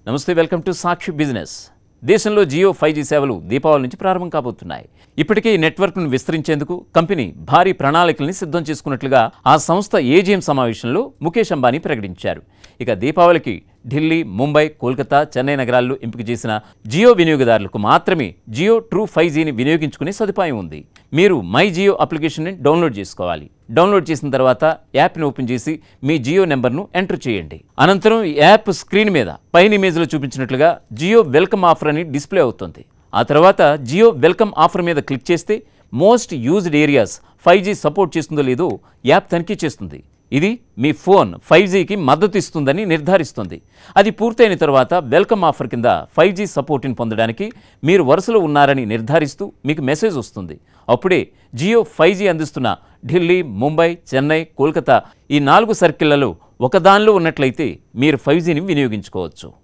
నమస్తే welcome to Sakshi business దేశంలో Jio five G సేవలు దీపావళి నుంచి ప్రారంభం కాబోతున్నాయి ఇప్పటికే ఈ నెట్వర్క్ను విస్తరించేందుకు కంపెనీ భారీ ప్రణాళికల్ని సిద్ధం చేసుకున్నట్లుగా ఆ సంస్థ ఏజీఎం సమావేశంలో ముఖేష్ అంబానీ ప్రకటించారు ఇక దీపావళికి ఢిల్లీ ముంబై కోల్కతా చెన్నై నగరాల్లో ఎంపిక చేసిన జియో వినియోగదారులకు మాత్రమే జియో ట్రూ ఫైవ్ జీని వినియోగించుకునే సదుపాయం ఉంది మీరు మై జియో అప్లికేషన్ని డౌన్లోడ్ చేసుకోవాలి డౌన్లోడ్ చేసిన తర్వాత యాప్ని ఓపెన్ చేసి మీ జియో నెంబర్ను ఎంటర్ చేయండి అనంతరం ఈ యాప్ స్క్రీన్ మీద పైన ఇమేజ్లో చూపించినట్లుగా జియో వెల్కమ్ ఆఫర్ అని డిస్ప్లే అవుతుంది ఆ తర్వాత జియో వెల్కమ్ ఆఫర్ మీద క్లిక్ చేస్తే most used areas five G support చేస్తుందో లేదో యాప్ తనిఖీ చేస్తుంది ఇది మీ ఫోన్ ఫైవ్ జీకి మద్దతు ఇస్తుందని నిర్ధారిస్తుంది అది పూర్తయిన తర్వాత వెల్కమ్ ఆఫర్ కింద ఫైవ్ జీ సపోర్ట్ని పొందడానికి మీరు వరుసలో ఉన్నారని నిర్ధారిస్తూ మీకు మెసేజ్ వస్తుంది అప్పుడే జియో ఫైవ్ జీ అందిస్తున్న ఢిల్లీ ముంబై చెన్నై కోల్కతా ఈ నాలుగు సర్కిళ్లలో ఒకదానిలో ఉన్నట్లయితే మీరు ఫైవ్ జీని వినియోగించుకోవచ్చు